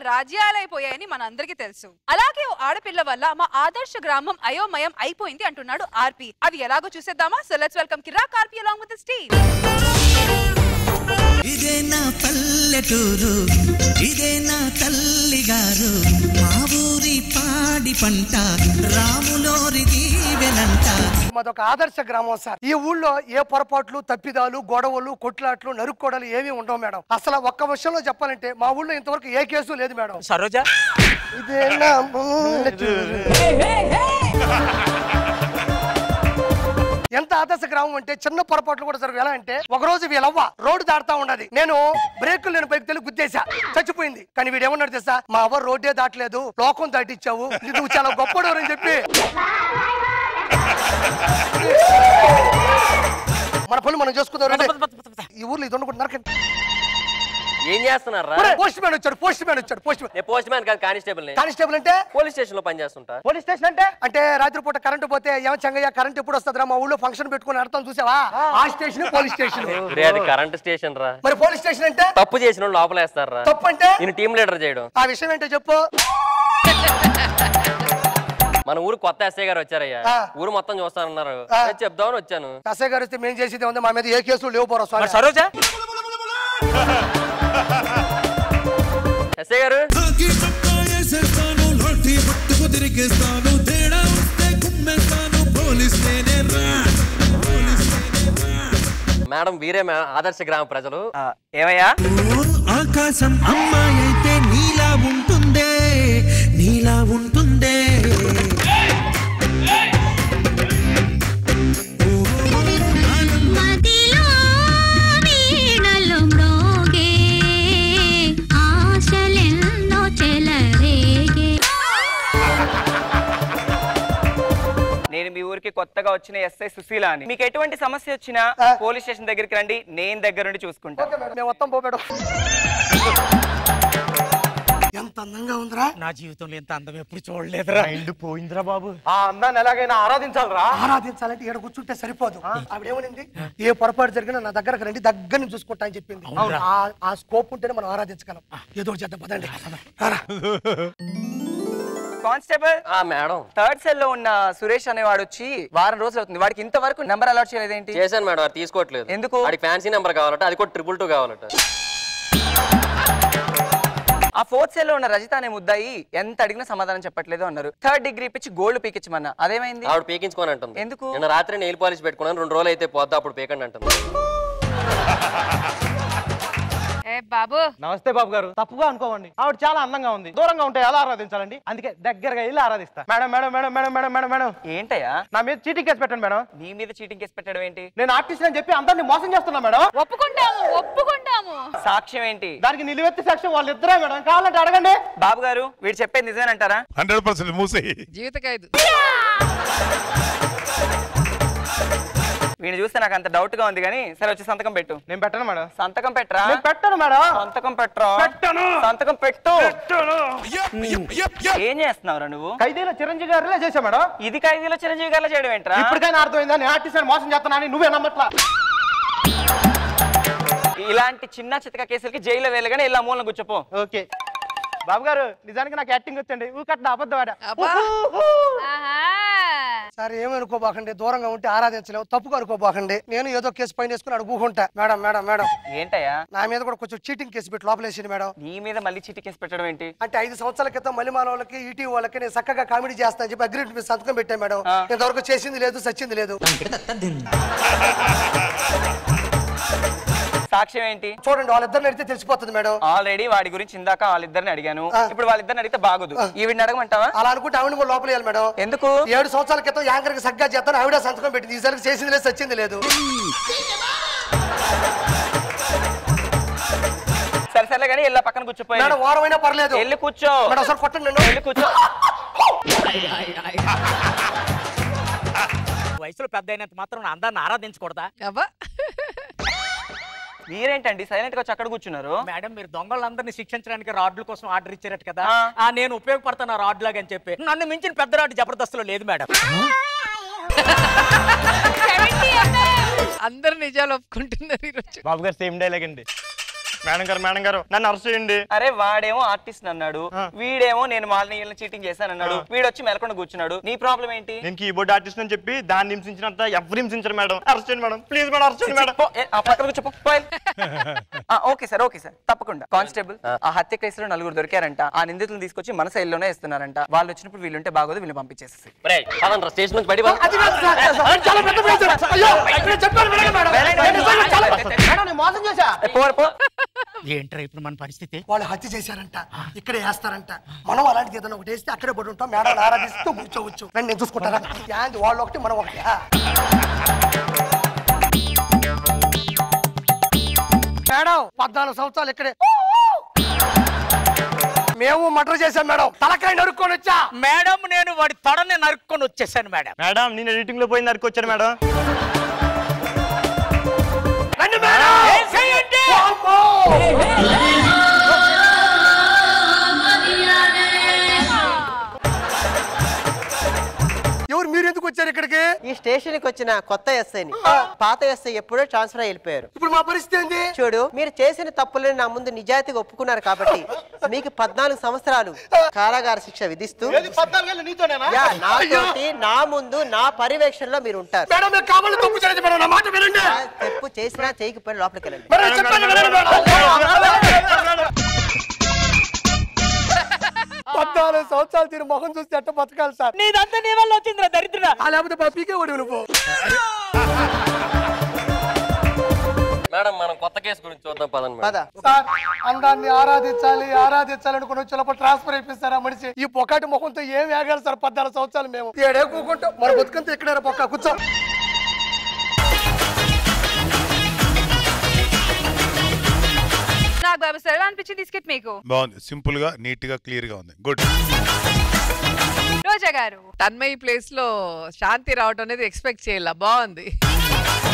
రాజ్యాలైపోయాయని మనందరికీ తెలుసు అలాగే ఓ ఆడపిల్ల వల్ల మా ఆదర్శ గ్రామం అయోమయం అయిపోయింది అంటున్నాడు ఆర్పి అది ఎలాగో చూసేద్దామా సో లెట్స్ వెల్కమ్ కిరాక్ ఆర్పి అలాంగ్ విత్ స్టీవ్ ఇదే నా పల్లెటూరు ఇదే నా తల్లి గారు మా ఊరి పాడి పంట రాములోరి దీవెనంట మాదొక ఆదర్శ గ్రామం సార్ ఈ ఊళ్ళో ఏ పొరపాట్లు తప్పిదాలు గొడవలు కొట్లాట్లు నరుక్కోడలు ఏమీ ఉండవు మేడం అసలు ఒక్క విషయంలో చెప్పాలంటే మా ఊళ్ళో ఇంతవరకు ఏ కేసు లేదు మేడం సరోజ ఇదే నా పల్లెటూరు. ఎంత ఆదర్శ గ్రామం అంటే చిన్న పొరపాట్లు కూడా జరగవు ఎలా అంటే ఒక రోజు వీళ్ళవ్వ రోడ్డు దాటుతా ఉన్నది నేను బ్రేకులు నేను పైకి తెలిసి గుద్దేశా చచ్చిపోయింది కానీ వీడు ఏమన్నాడు తెలుసా మా అవ్వ రోడ్డే దాటలేదు లోకం దాటిచ్చావు నువ్వు చాలా గొప్పడు అని చెప్పి మన పనులు మనం చేసుకుందాం ఈ ఊర్లో ఇది ఉండకుండా నరకండి ఏం చేస్తున్నారా పోస్ట్ మ్యాన్ వచ్చాడు పోస్ట్ మ్యాన్ వచ్చాడు పోస్ట్ మ్యాన్ నేను పోస్ట్ మ్యాన్ కాదు కానిస్టేబుల్ కానిస్టేబుల్ అంటే పోలీస్ స్టేషన్ లో పనిచేస్తుంటా పోలీస్ స్టేషన్ అంటే అంటే రాత్రిపూట కరెంట్ పోతే ఏమ చంగయ్య కరెంట్ ఎప్పుడు వస్తుందిరా మా ఊళ్ళో ఫంక్షన్ పెట్టుకుని అర్థం చూసావా ఆ స్టేషన్ పోలీస్ స్టేషన్ రే అది కరెంట్ స్టేషన్ రా మరి పోలీస్ స్టేషన్ అంటే తప్పు చేసిన వాళ్ళు లోపలేస్తారా తప్పు అంటే నేను టీం లీడర్ చేయడం ఆ విషయం ఏంటో చెప్పు మన ఊరు కొత్త ఎస్ఐ గారు వచ్చారయ్యా ఆ. ఊరు మొత్తం చూస్తానన్నారు ఆ. నేను చెప్దామని వచ్చాను కసే గారు వస్తే మేము చేసేది ఉంది మా మీద ఏ కేసులు లేవు పోరా మరి స్వామి సరోజ ఎస్ఐ గారు తాకి చొక్కా వేసేస్తాను లాఠీ పట్టుకు తిరిగేస్తాను తేడా వస్తే కుమ్మేస్తాను పోలీస్ నేనే రా పోలీస్ నేనే రా మేడం వీరే మే- ఆదర్శ గ్రామ ప్రజలు ఏమయ్యా ఓ ఆకాశం అమ్మాయి అయితే నీలా ఉంటుందే నీలా ఉంటుందే మదిలో వీణలు మ్రోగే ఆశలెన్నో చెలరేగే నేను మీ ఊరికి కొత్తగా వచ్చిన ఎస్ఐ సుశీల అని మీకు ఎటువంటి సమస్య వచ్చినా పోలీస్ స్టేషన్ దగ్గరికి రండి నేను దగ్గర నుండి చూసుకుంటా ఓకే మేడం, మేము మొత్తం పోపెడు ఎంత అందంగా ఉందిరా నా జీవితంలో ఎంత అందం ఎప్పుడు చూడలేదురా ఇండు పోయిందిరా బాబు ఆ అందాన్ని ఎలాగైనా ఆరాధించాలరా ఆరాధించాలంటే ఇక్కడ కూర్చుంటే సరిపోదు ఆవిడేమనింది ఏ పొరపాటు జరిగినా నా దగ్గరకు రండి దగ్గర నుంచి చూసుకుంటా అని చెప్పింది ఆ- ఆ స్కోప్ ఉంటేనే మనం ఆరాధించగలం ఏదో ఒకటి చేద్దాం పదండి రారా. కానిస్టేబుల్ ఆ మేడం థర్డ్ సెల్ లో ఉన్న సురేష్ అనేవాడు వచ్చి వారం రోజులు అవుతుంది వాడికి ఇంతవరకు నెంబర్ అలాట్ చేయలేదేంటి చేశాను మేడం అది తీసుకోవట్లేదు ఎందుకు? వాడికి ఫ్యాన్సీ నెంబర్ కావాలట అది కూడా ట్రిపుల్ టూ కావాలట ఆ ఫోర్త్ సెల్ లో ఉన్న రజిత అనే ముద్దాయి ఎంత అడిగినా సమాధానం చెప్పట్లేదు అన్నారు థర్డ్ డిగ్రీ ఇప్పించి గోల్డ్ పీకించమన్నా అదేమైంది ఆవిడ పీకించుకొని అంటుంది ఎందుకు? నిన్న రాత్రి నెయిల్ పాలిష్ పెట్టుకున్నాను రెండు రోజులు అయితే పోద్దా అప్పుడు పీకండి అంటుంది ఏ బాబు నమస్తే బాబు గారు తప్పుగా అనుకోవండి ఆవిడ చాలా అందంగా ఉంది దూరంగా ఉంటే ఎలా ఆరాధించాలండి అందుకే దగ్గరగా వెళ్ళి ఆరాధిస్తా madam madam madam madam madam madam madam ఏంటయ్యా నా మీద చీటింగ్ కేసు పెట్టండి మేడం నీ మీద చీటింగ్ కేసు పెట్టడం ఏంటి నేను ఆర్టిస్ట్ అని చెప్పి అందరిని మోసం చేస్తున్నా మేడం ఒప్పుకుంటాము ఒప్పుకుంటాము సాక్ష్యం ఏంటి దానికి నిలువెత్తి సాక్ష్యం వాళ్ళు ఇద్దరే మేడం కావాలంటే అడగండి బాబు గారు వీడు చెప్పేది నిజమేనంటారా హండ్రెడ్ పర్సెంట్ మూసేయి జీవిత ఖైదు వీడిని చూస్తే నాకు అంత డౌట్ గా ఉంది కానీ సరే వచ్చి సంతకం పెట్టు నేను పెట్టను మేడం సంతకం పెట్టరా నేను పెట్టను మేడం సంతకం పెట్టరా పెట్టను. సంతకం పెట్టు ఏం చేస్తున్నావురా నువ్వు ఖైదీలో చిరంజీవి గారు రిలీజ్ చేశా మేడం ఇది ఖైదీలో చిరంజీవి గారు చేయడం ఏంట్రా ఇప్పటికైనా అర్థమైందా నేను ఆర్టిస్ట్ అని మోసం చేస్తున్నా అని నువ్వే నమ్మట్లా ఇలాంటి చిన్న చితక కేసులకి జైల్లో వెళ్ళగానే ఇలా మూలన కూర్చోపో ఓకే బాబు గారు నిజానికి నాకు యాక్టింగ్ వచ్చండి ఊకట్ట అబద్ధవాడ అబ్బా. ఆహా. సరే ఏమనుకోబాకండి దూరంగా ఉంటే ఆరాధించలేవు తప్పుగా అనుకోబాకండి నేను ఏదో కేసు పైన వేసుకుని అడుగుకుంటా మేడం మేడం మేడం ఏంటయ్యా నా మీద కూడా కొంచెం చీటింగ్ కేసు పెట్టి లోపలేసింది మేడం నీ మీద మళ్ళీ చీటి కేసు పెట్టడం ఏంటి అంటే ఐదు సంవత్సరాల క్రితం మలిమాల వాళ్ళకి ఈటీ వాళ్ళకి నేను చక్కగా కామెడీ చేస్తా అని చెప్పి అగ్రిమెంట్ మీద సంతకం పెట్టాను మేడం ఆ. ఇంతవరకు చేసింది లేదు సచ్చింది లేదు సాక్ష్యం ఏంటి చూడండి వాళ్ళిద్దరిని అడిగితే తెలిసిపోతుంది మేడం ఆల్రెడీ వాడి గురించి ఇందాక వాళ్ళిద్దరిని అడిగాను ఆ. ఇప్పుడు వాళ్ళిద్దరిని అడిగితే బాగోదు ఈవిడిని అడగమంటావా అలా అనుకుంటే ఆవిడ కూడా లోపలేయాలి మేడం ఎందుకు ఏడు సంవత్సరాల క్రితం యాంకర్ కి సగ్గా చేస్తాను ఆవిడ సంతకం పెట్టింది ఈసారి చేసింది లేదు సచ్చింది లేదు సరే సరే కానీ వెళ్ళా పక్కన కూర్చోపోయి మేడం వారమైనా పర్లేదు వెళ్ళి కూర్చో మేడం ఒకసారి కొట్టండి నన్ను వెళ్ళి కూర్చో వయసులో పెద్ద అయినంత మాత్రం నా అందాన్ని ఆరాధించకూడదా అబ్బా మీరేంటండి సైలెంట్ గా వచ్చి అక్కడ కూర్చున్నారు మేడం మీరు దొంగలందరినీ శిక్షించడానికి రాడ్ల కోసం ఆర్డర్ ఇచ్చారట కదా ఆ. ఆ నేను ఉపయోగపడతాను ఆ రాడ్ లాగా అని చెప్పి నన్ను మించిన పెద్ద రాడ్ జబర్దస్త్లో లేదు మేడం అందరు నిజాలు ఒప్పుకుంటున్నారు ఈరోజు బాబు గారు సేమ్ డైలాగ్ అండి మేడం గారు మేడం గారు నన్ను అరెస్ట్ చేయండి అరే వాడేమో ఆర్టిస్ట్ అన్నాడు వీడేమో నేను వాళ్ళని వీళ్ళని చీటింగ్ చేశాను అన్నాడు వీడొచ్చి మెలకుండా కూర్చున్నాడు నీ ప్రాబ్లం ఏంటి నేను కీబోర్డ్ ఆర్టిస్ట్ అని చెప్పి దాన్ని హింసించినంత ఎవరు హింసించరు మేడం అరెస్ట్ చేయండి మేడం ప్లీజ్ మేడం అరెస్ట్ చేయండి మేడం పో, ఏ, ఆ పక్కన కూర్చో, పో, పో. ఆ, ఓకే సార్ ఓకే సార్ తప్పకుండా కానిస్టేబుల్ ఆ హత్య కేసులో నలుగురు దొరికారంట ఆ నిందితులను తీసుకొచ్చి మన శైలిలోనే ఇస్తున్నారంట వాళ్ళు వచ్చినప్పుడు వీళ్ళుంటే బాగోదు వీళ్ళు పంపించేసి స్టేషన్ నుంచి బయట అది కాదు సార్. అది చాలా పెద్ద ప్లేస్ సార్. అయ్యో, నేను చెప్పాను వినండి మేడం. నేను నిజంగా చాలా- మేడం నేను మోసం చేశా ఏంట్రా ఇప్పుడు మన పరిస్థితి వాళ్ళు హత్య చేశారంట ఇక్కడే వేస్తారంట మనం అలాంటిది ఏదైనా ఒకటి వేస్తే అక్కడే పడి ఉంటాం మేడం ఆరాధిస్తూ కూర్చోవచ్చు రండి నేను చూసుకుంటారా యాంది వాళ్ళు ఒకటి మనం ఒకటి ఆ. మేడం పద్నాలుగు సంవత్సరాలు ఇక్కడే మేము మటర్ చేశాం మేడం తలకాయ నరుక్కొని వచ్చా మేడం నేను వాడి తొడని నరుక్కొని వచ్చేసాను మేడం మేడం నేను ఎడిటింగ్ లో పోయి నరుకొచ్చాను మేడం రండి మేడం చేయండి. వామ్మో! ఎవరు మీరు ఎందుకు వచ్చారు ఇక్కడికి ఈ స్టేషన్ కి వచ్చిన కొత్త ఎస్ఐని పాత ఎస్ఐ ఎప్పుడో ట్రాన్స్ఫర్ అయి వెళ్ళిపోయారు ఇప్పుడు మా పరిస్థితి ఏంది చూడు మీరు చేసిన తప్పులను నా ముందు నిజాయితీగా ఒప్పుకున్నారు కాబట్టి మీకు పద్నాలుగు సంవత్సరాలు కారాగార శిక్ష విధిస్తూ పద్నాలుగేళ్ళు నీతోనేనా యా నాతోటి నా ముందు నా పర్యవేక్షణలో మీరు ఉంటారు మేడం మీరు కావాలని తప్పు చేయలేదు మేడం నా మాట వినండి ఆ తప్పు చేసినా చేయకపోయినా లోపలికి వెళ్ళండి మేడం చెప్పండి వినండి మేడం పద్నాలుగు సంవత్సరాలు తీరు మొహం చూస్తే ఎట్ట బతకాలి సార్ నీదంతా నీ వల్ల వచ్చిందిరా దరిద్రుడా ఆ లేకపోతే మా పీకే ఒడి నువ్వు మేడం మనం కొత్త కేసు గురించి చూద్దాం పదండి మేడం. పద సార్ అందాన్ని ఆరాధించాలి ఆరాధించాలి అనుకుని వచ్చి లోపల ట్రాన్స్ఫర్ అయిపోయిస్తారా మనిషి ఈ పొకాటి ముఖంతో ఏం వేగాలి సార్ పద్నాలుగు సంవత్సరాలు మేము ఏడే కూకుంటాం మన బతుకంతా ఇక్కడ పొక్క కూర్చో నాకు బాబు సరే అనిపించింది బిస్కెట్ మీకు బాగుంది సింపుల్ గా నీట్ గా క్లియర్ గా ఉంది గుడ్ రోజా గారు తన్మయి ప్లేస్ లో శాంతి రావటం అనేది ఎక్స్పెక్ట్ చేయాల బాగుంది